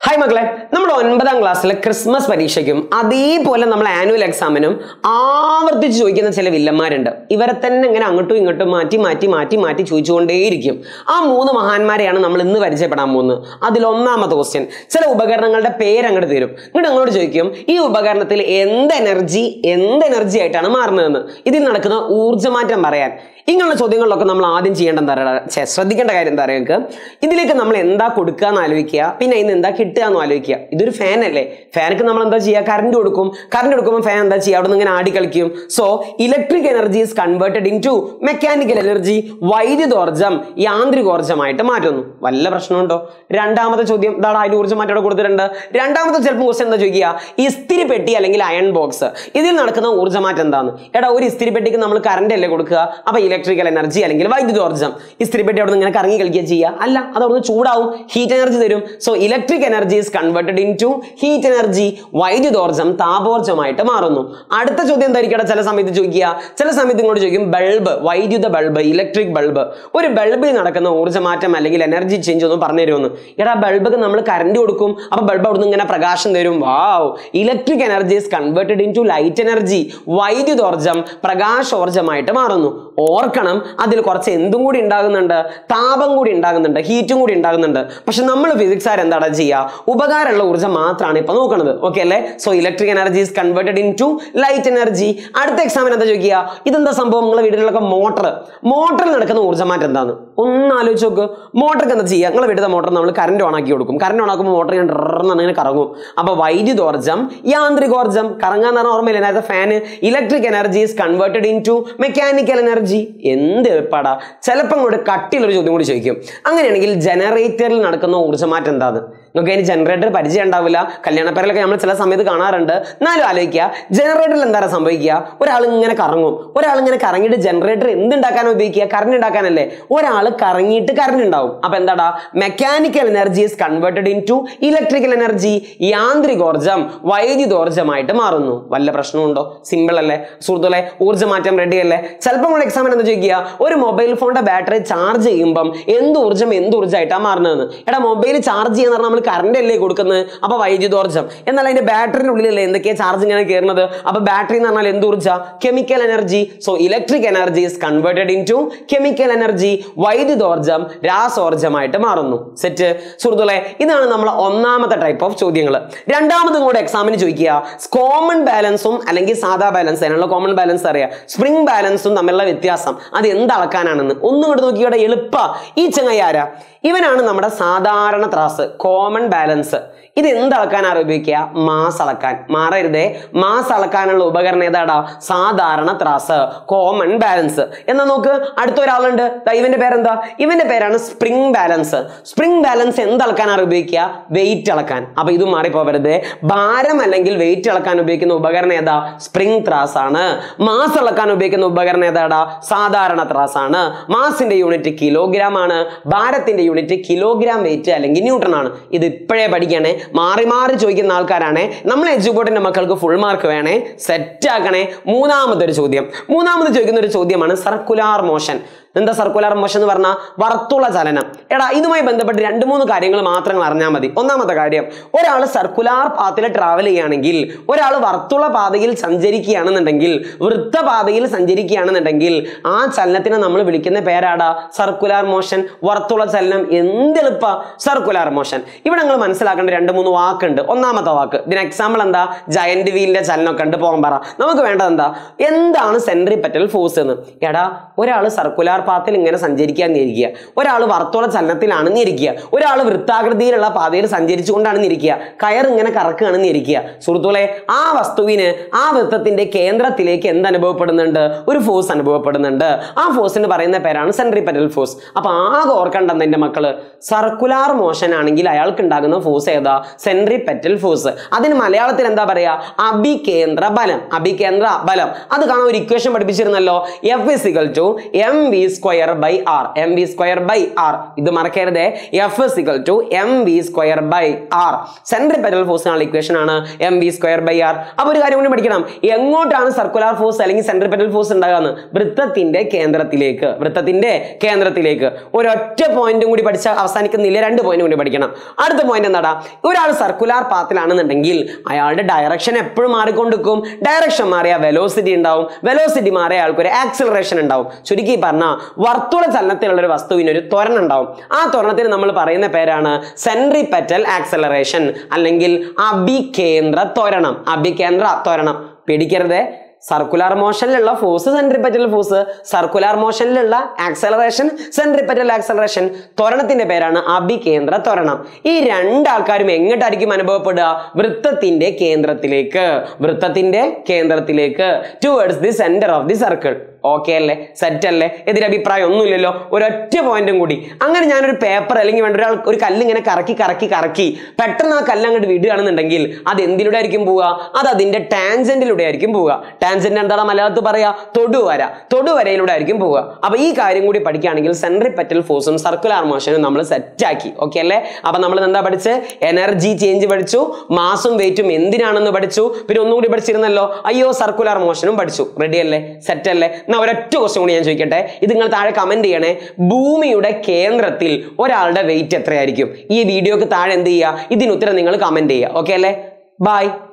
hi മക്കളെ നമ്മുടെ ഒൻപതാം ക്ലാസ്സിലെ ക്രിസ്മസ് പരീക്ഷയ്ക്കും അതേപോലെ നമ്മൾ ആനുവൽ എക്സാമിനും ആവർത്തിച്ച് ചോദിക്കുന്ന ചില വില്ലന്മാരുണ്ട് ഇവരെ തന്നെ ഇങ്ങനെ അങ്ങോട്ടും ഇങ്ങോട്ടും മാറ്റി മാറ്റി മാറ്റി മാറ്റി ചോദിച്ചുകൊണ്ടേയിരിക്കും ആ മൂന്ന് മഹാന്മാരെയാണ് നമ്മൾ ഇന്ന് പരിചയപ്പെടാൻ പോകുന്നത് അതിൽ ഒന്നാമത്തെ ക്വസ്റ്റ്യൻ ചില ഉപകരണങ്ങളുടെ പേര് അങ്ങോട്ട് തരും എന്നിട്ട് അങ്ങോട്ട് ചോദിക്കും ഈ ഉപകരണത്തിൽ എന്ത് എനർജി എന്ത് എനർജി ആയിട്ടാണ് മാറുന്നതെന്ന് ഇതിൽ നടക്കുന്ന ഊർജ്ജമാറ്റം പറയാൻ ഇങ്ങനെയുള്ള ചോദ്യങ്ങളിലൊക്കെ നമ്മൾ ആദ്യം ചെയ്യേണ്ട എന്താ പറയുക ഛെ, ശ്രദ്ധിക്കേണ്ട കാര്യം എന്താ പറയുക ഇതിലേക്ക് നമ്മൾ എന്താ കൊടുക്കുക എന്ന് ആലോചിക്കുക പിന്നെ ഇന്ന് എന്താ കിട്ടുക എന്ന് ആലോചിക്കുക ഇതൊരു ഫാൻ അല്ലേ ഫാനക്ക് നമ്മൾ എന്താ ചെയ്യുക കറണ്ട് കൊടുക്കും കറണ്ട് കൊടുക്കുമ്പോൾ ഫാൻ എന്താ ചെയ്യുക അവിടെ നിന്ന് ഇങ്ങനെ ആടി കളിക്കും so electric energy is converted into mechanical energy വൈദ്യുതോർജ്ജം യാന്ത്രികോർജ്ജമായിട്ട് മാറ്റുന്നു വല്ല പ്രശ്നമുണ്ടോ രണ്ടാമത്തെ ചോദ്യം ഇതാണ് അതിൽ ഊർജ്ജം മാറ്റം അവിടെ കൊടുത്തിട്ടുണ്ട് രണ്ടാമത്തെ ചിലപ്പോൾ ക്വസ്റ്റൻ എന്താ ചോദിക്കുക ഇസ്തിരി പെട്ടി അല്ലെങ്കിൽ അയൺ ബോക്സ് ഇതിൽ നടക്കുന്ന ഊർജ്ജമാറ്റം എന്താണ് എടാ ഒരു ഇസ്തിരി പെട്ടിക്ക് നമ്മൾ കറണ്ട് അല്ലേ കൊടുക്കുക അപ്പൊ ഇലക്ട്രിക്കൽ എനർജി അല്ലെങ്കിൽ വൈദ്യുതോർജ്ജം ഇസ്തിരി പെട്ടി അവിടെ നിന്ന് ഇങ്ങനെ കറങ്ങി കളിക്കുക ചെയ്യുക അല്ല അത് അവിടെ നിന്ന് ചൂടാവും ഹീറ്റ് എനർജി തരും so electric energy is converted into heat energy വൈദ്യുതോർജ്ജം താപോർജ്ജമായിട്ട് മാറുന്നു അടുത്ത ചോദ്യം എന്തായിരിക്കട്ടെ ചില സമയത്ത് ചോദിക്കുക ചില സമയത്ത് ഇങ്ങോട്ട് ചോദിക്കും ബൾബ് വൈദ്യുത ബൾബ് ഇലക്ട്രിക് ബൾബ് ഒരു ബൾബിൽ നടക്കുന്ന ഊർജ്ജമാറ്റം അല്ലെങ്കിൽ എനർജി ചേഞ്ച് ഒന്ന് പറഞ്ഞു തരുമെന്ന് എടാ ബൾബ് നമ്മൾ കറണ്ട് കൊടുക്കും അപ്പൊ ബൾബ് അവിടെ നിന്ന് ഇങ്ങനെ പ്രകാശം തരും wow electric energy is converted into light energy വൈദ്യുതോർജ്ജം പ്രകാശോർജ്ജമായിട്ട് മാറുന്നു ഓർക്കണം അതിൽ കുറച്ച് എന്തും കൂടി ഉണ്ടാകുന്നുണ്ട് താപം കൂടി ഉണ്ടാകുന്നുണ്ട് ഹീറ്റും കൂടി ഉണ്ടാകുന്നുണ്ട് പക്ഷെ നമ്മൾ ഫിസിക്സുകാർ എന്താണ് ചെയ്യുക ഉപകാരമുള്ള ഊർജ്ജം മാത്രമാണ് ഇപ്പൊ നോക്കുന്നത് ഓക്കെ അല്ലേ so electric energy is converted into light energy അടുത്ത എക്സാമിന് എന്താ ചോദിക്കുക ഇതെന്താ സംഭവം നിങ്ങളെ വീടുകളിലൊക്കെ മോട്ടർ മോട്ടറിൽ നടക്കുന്ന ഊർജ്ജമാറ്റം എന്താണ് ഒന്ന് ആലോചിച്ച് നോക്ക് മോട്ടർക്ക് എന്താ ചെയ്യുക നിങ്ങളെ വീട്ടിലെ മോട്ടർ നമ്മൾ കറണ്ട് ഓൺ ആക്കി കൊടുക്കും കറണ്ട് ഓൺ ആക്കുമ്പോൾ മോട്ടർ ഞാൻ ഡ്രന്ന് ഇങ്ങനെ കറങ്ങും അപ്പൊ വൈദ്യുതോർജ്ജം യാന്ത്രികോർജ്ജം കറങ്ങാൻ പറഞ്ഞ ഓർമ്മയില്ല നേരത്തെ ഫാന് electric energy is converted into mechanical energy എന്ത് എളുപ്പാടാ ചിലപ്പം കൂടെ കട്ടിയിലൊരു ചോദ്യം കൂടി ചോദിക്കും അങ്ങനെയാണെങ്കിൽ ജനറേറ്ററിൽ നടക്കുന്ന ഊർജ്ജമാറ്റം എന്താണ് നിങ്ങൾക്ക് അതിന് ജനറേറ്റർ പരിചയം ഉണ്ടാവില്ല കല്യാണപ്പേരലൊക്കെ നമ്മൾ ചില സമയത്ത് കാണാറുണ്ട് എന്നാലും ആലോചിക്കുക ജനറേറ്ററിൽ എന്താണ് സംഭവിക്കുക ഒരാൾ ഇങ്ങനെ കറങ്ങും ഒരാൾ ഇങ്ങനെ കറങ്ങിയിട്ട് ജനറേറ്റർ എന്തുണ്ടാക്കാൻ ഉപയോഗിക്കുക കറണ്ട് ഉണ്ടാക്കാനല്ലേ ഒരാൾ കറങ്ങിയിട്ട് കറണ്ട് ഉണ്ടാവും അപ്പൊ എന്താടാ mechanical energy is converted into electrical energy യാന്ത്രികോർജ്ജം വൈദ്യുതോർജ്ജമായിട്ട് മാറുന്നു വല്ല പ്രശ്നമുണ്ടോ സിമ്പിൾ അല്ലേ സുഹൃത്തുക്കളെ ഊർജ്ജമാറ്റം റെഡി അല്ലേ ചിലപ്പോൾ കൂടെ എക്സാമിന് എന്താ ചോദിക്കുക ഒരു മൊബൈൽ ഫോണിന്റെ ബാറ്ററി ചാർജ് ചെയ്യുമ്പം എന്ത് ഊർജ്ജം എന്ത് ഊർജ്ജമായിട്ടാണ് മാറുന്നതെന്ന് എടാ മൊബൈൽ ചാർജ് ചെയ്യുന്ന നമ്മൾ കറണ്ട് അല്ലേ കൊടുക്കുന്നത് അപ്പൊ വൈദ്യുതോർജ്ജം എന്നാൽ അതിന്റെ ബാറ്ററിന്റെ ഉള്ളിലല്ലേ എന്തൊക്കെയാ ചാർജ് ഇങ്ങനെ കയറുന്നത് അപ്പൊ ബാറ്ററി എന്ന് പറഞ്ഞാൽ എന്ത് ഊർജ്ജ chemical energy so electric energy is converted into chemical energy വൈദ്യുതോർജ്ജം രാസോർജ്ജമായിട്ട് മാറുന്നു സെറ്റ് സുഹൃത്തുക്കളെ ഇതാണ് നമ്മളെ ഒന്നാമത്തെ ടൈപ്പ് ഓഫ് ചോദ്യങ്ങൾ രണ്ടാമതും കൂടെ എക്സാമിന് ചോദിക്കുക കോമൺ ബാലൻസും അല്ലെങ്കിൽ സാധാ ബാലൻസ് അതിനുള്ള കോമൺ ബാലൻസ് അറിയാം സ്പ്രിംഗ് ബാലൻസും തമ്മിലുള്ള വ്യത്യാസം അത് എന്ത് അളക്കാനാണെന്ന് ഒന്നും കൂടെ നോക്കിയോടെ എളുപ്പ ഈ ചങ്ങായി ആരാ ഇവനാണ് നമ്മുടെ സാധാരണ ത്രാസ് കോമൺ ബാലൻസ് ഇത് എന്ത് അളക്കാനാണ് ഉപയോഗിക്കുക മാസ് അളക്കാൻ മാറരുതേ മാസ് അളക്കാനുള്ള ഉപകരണം ഏതാടാ സാധാരണ ത്രാസ് കോമൺ ബാലൻസ് എന്നാ നോക്ക് അടുത്ത ഒരാളുണ്ട് ദാ ഇവന്റെ പേരെന്താ ഇവന്റെ പേരാണ് സ്പ്രിംഗ് ബാലൻസ് സ്പ്രിംഗ് ബാലൻസ് എന്ത് അളക്കാനാണ് ഉപയോഗിക്കുക വെയിറ്റ് അളക്കാൻ അപ്പൊ ഇത് മാറിപ്പോവരുത് ഭാരം അല്ലെങ്കിൽ വെയിറ്റ് അളക്കാൻ ഉപയോഗിക്കുന്ന ഉപകരണം ഏതാ സ്പ്രിംഗ് ത്രാസ് ആണ് മാസ് അളക്കാൻ ഉപയോഗിക്കുന്ന ഉപകരണം ഏതാടാ സാധാരണ ത്രാസ് ആണ് മാസിന്റെ യൂണിറ്റ് കിലോഗ്രാം ആണ് ഭാരത്തിന്റെ യൂണിറ്റ് കിലോഗ്രാം വെയിറ്റ് അല്ലെങ്കിൽ ന്യൂട്ടൺ ആണ് ഇത് ഇപ്പോഴേ പഠിക്കണേ മാറി മാറി ചോദിക്കുന്ന ആൾക്കാരാണ് നമ്മൾ എജുബോർഡിന്റെ മക്കൾക്ക് ഫുൾ മാർക്ക് വേണേ സെറ്റ് ആക്കണേ മൂന്നാമത്തെ ഒരു ചോദ്യം മൂന്നാമത് ചോദിക്കുന്ന ഒരു ചോദ്യമാണ് സർക്കുലാർ മോഷൻ എന്താ സർക്കുലാർ മോഷൻ എന്ന് പറഞ്ഞാൽ വർത്തുള ചലനം എടാ ഇതുമായി ബന്ധപ്പെട്ട് രണ്ട് മൂന്ന് കാര്യങ്ങൾ മാത്രം അറിഞ്ഞാൽ മതി ഒന്നാമത്തെ കാര്യം ഒരാൾ സർക്കുലാർ പാത്തിൽ ട്രാവൽ ചെയ്യുകയാണെങ്കിൽ ഒരാൾ വർത്തുള പാതയിൽ സഞ്ചരിക്കുകയാണെന്നുണ്ടെങ്കിൽ വൃത്തപാതയിൽ സഞ്ചരിക്കുകയാണെന്നുണ്ടെങ്കിൽ ആ ചലനത്തിനെ നമ്മൾ വിളിക്കുന്ന പേരാടാ സർക്കുലാർ മോഷൻ വർത്തുള ചലനം എന്തെളുപ്പ സർക്കുലാർ മോഷൻ ഇവിടെ നിങ്ങൾ മനസ്സിലാക്കേണ്ട രണ്ട് മൂന്ന് വാക്കുണ്ട് ഒന്നാമത്തെ വാക്ക് ഇതിന് എക്സാമ്പിൾ എന്താ ജയന്റ് വീലിന്റെ ചലനമൊക്കെ ഉണ്ട് പോകാൻ പറ നമുക്ക് വേണ്ടത് എന്താ എന്താണ് സെൻട്രിപെറ്റൽ ഫോഴ്സ് എന്ന് എടാ ഒരാൾ സർക്കുലാർ പാത്തിൽ ഇങ്ങനെ സഞ്ചരിക്കാൻ ഇരിക്കുക ഒരാൾ വർത്തോള ചലനത്തിലാണെന്ന് ഇരിക്കുക ഒരാൾ വൃത്താകൃതിയിലുള്ള പാതയിൽ സഞ്ചരിച്ചുകൊണ്ടാണെന്ന് ഇരിക്കുക കയർ ഇങ്ങനെ കറക്കുകയാണെന്ന് ഇരിക്കുക സുഹൃത്തുക്കളെ ആ വസ്തുവിന് ആ വൃത്തത്തിന്റെ കേന്ദ്രത്തിലേക്ക് എന്ത് അനുഭവപ്പെടുന്നുണ്ട് ഒരു ഫോഴ്സ് അനുഭവപ്പെടുന്നുണ്ട് ആ ഫോഴ്സിന് പറയുന്ന പേരാണ് സെൻട്രിപെറ്റൽ ഫോഴ്സ് അപ്പൊ ആകെ ഓർക്കേണ്ടത് എന്റെ മക്കള് സർക്കുലാർ മോഷൻ ആണെങ്കിൽ അയാൾക്ക് ഉണ്ടാകുന്ന ഫോഴ്സ് ഏതാ സെൻട്രിപെറ്റൽ ഫോഴ്സ് അതിന് മലയാളത്തിൽ എന്താ പറയാ അഭികേന്ദ്ര ബലം അഭികേന്ദ്ര ബലം അത് കാണാൻ ഒരു ഇക്വേഷൻ പഠിപ്പിച്ചിരുന്നല്ലോ F is equal to M V square by R M V square by R ഇത് മറക്കരുത് F is equal to M V square by R centripetal ഫോഴ്സിനുള്ള ഇക്വേഷൻ ആണ് M V square by R അപ്പൊ ഒരു കാര്യം കൂടി പഠിക്കണം എങ്ങോട്ടാണ് സർക്കുലർ ഫോഴ്സ് അല്ലെങ്കിൽ സെൻട്രിപെറ്റൽ ഫോഴ്സ് ഉണ്ടാകുന്നത് വൃത്തത്തിന്റെ കേന്ദ്രത്തിലേക്ക് വൃത്തത്തിന്റെ കേന്ദ്രത്തിലേക്ക് ഒരൊറ്റ പോയിന്റും കൂടി പഠിച്ച അവസാനിക്കുന്നില്ല രണ്ട് പോയിന്റ് കൂടി പഠിക്കണം അടുത്ത പോയിന്റ് എന്താടാ ഒരാൾ സർക്കുലർ പാത്തിലാണെന്നുണ്ടെങ്കിൽ അയാളുടെ ഡയറക്ഷൻ എപ്പോഴും മാറിക്കൊണ്ടിരിക്കും ഡയറക്ഷൻ മാറിയ വെലോസിറ്റി ഉണ്ടാവും വെലോസിറ്റി മാറിയ അയാൾക്ക് ഒരു ആക്സിലറേഷൻ ഉണ്ടാവും ചുരുക്കി പറഞ്ഞാൽ വർത്തുള ചലനത്തിലുള്ള ഒരു വസ്തുവിന് ഒരു ത്വരണം ഉണ്ടാവും ആ ത്വരണത്തിന് നമ്മൾ പറയുന്ന പേരാണ് സെൻട്രിപെറ്റൽ ആക്സലറേഷൻ അല്ലെങ്കിൽ അഭികേന്ദ്ര ത്വരണം അഭികേന്ദ്ര ത്വരണം പേടിക്കരുതേ സർക്കുലർ മോഷനിലുള്ള ഫോഴ്സ് സെൻട്രിപെറ്റൽ ഫോഴ്സ് സർക്കുലർ മോഷനിലുള്ള ആക്സലറേഷൻ സെൻട്രിപെറ്റൽ ആക്സലറേഷൻ ത്വരണത്തിന്റെ പേരാണ് അഭികേന്ദ്ര ത്വരണം ഈ രണ്ടാൾക്കാരും എങ്ങോട്ടായിരിക്കും അനുഭവപ്പെടുക വൃത്തത്തിന്റെ കേന്ദ്രത്തിലേക്ക് വൃത്തത്തിന്റെ കേന്ദ്രത്തിലേക്ക് towards the centre of the circle okay അല്ലേ സെറ്റ് അല്ലേ എതിരഭിപ്രായം ഒന്നുമില്ലല്ലോ ഒരൊറ്റ പോയിന്റും കൂടി അങ്ങനെ ഞാനൊരു പേപ്പർ അല്ലെങ്കിൽ വേണ്ട ഒരാൾ ഒരു കല്ല് ഇങ്ങനെ കറക്കി കറക്കി കറക്കി പെട്ടെന്ന് ആ കല്ല് അങ്ങോട്ട് വിടുകയാണെന്നുണ്ടെങ്കിൽ അത് എന്തിലൂടെ ആയിരിക്കും പോവുക അത് അതിന്റെ ടാൻജന്റിലൂടെ ആയിരിക്കും പോവുക ടാൻജന്റ് എന്താണ് മലയാളത്തിൽ പറയാ തൊടുവര തൊടുവരയിലൂടെ ആയിരിക്കും പോവുക അപ്പൊ ഈ കാര്യം കൂടി പഠിക്കുകയാണെങ്കിൽ സെൻട്രിപെറ്റൽ ഫോഴ്സും സർക്കുലർ മോഷനും നമ്മൾ സെറ്റ് ആക്കി ഓക്കെ അല്ലേ അപ്പൊ നമ്മൾ എന്താ പഠിച്ച് എനർജി ചേഞ്ച് പഠിച്ചു മാസും വെയിറ്റും എന്തിനാണെന്ന് പഠിച്ചു പിന്നെ ഒന്നുകൂടി പഠിച്ചിരുന്നല്ലോ അയ്യോ സർക്കുലർ മോഷനും പഠിച്ചു റെഡി അല്ലേ സെറ്റ് അല്ലേ എന്നാ ഒരൊറ്റ ക്വസ്റ്റ്യൻ കൂടി ഞാൻ ചോദിക്കട്ടെ ഇത് നിങ്ങൾ താഴെ കമന്റ് ചെയ്യണേ ഭൂമിയുടെ കേന്ദ്രത്തിൽ ഒരാളുടെ വെയിറ്റ് എത്രയായിരിക്കും ഈ വീഡിയോക്ക് താഴെ എന്ത് ചെയ്യുക ഇതിന് ഉത്തരം നിങ്ങൾ കമന്റ് ചെയ്യുക ഓക്കെ അല്ലേ ബൈ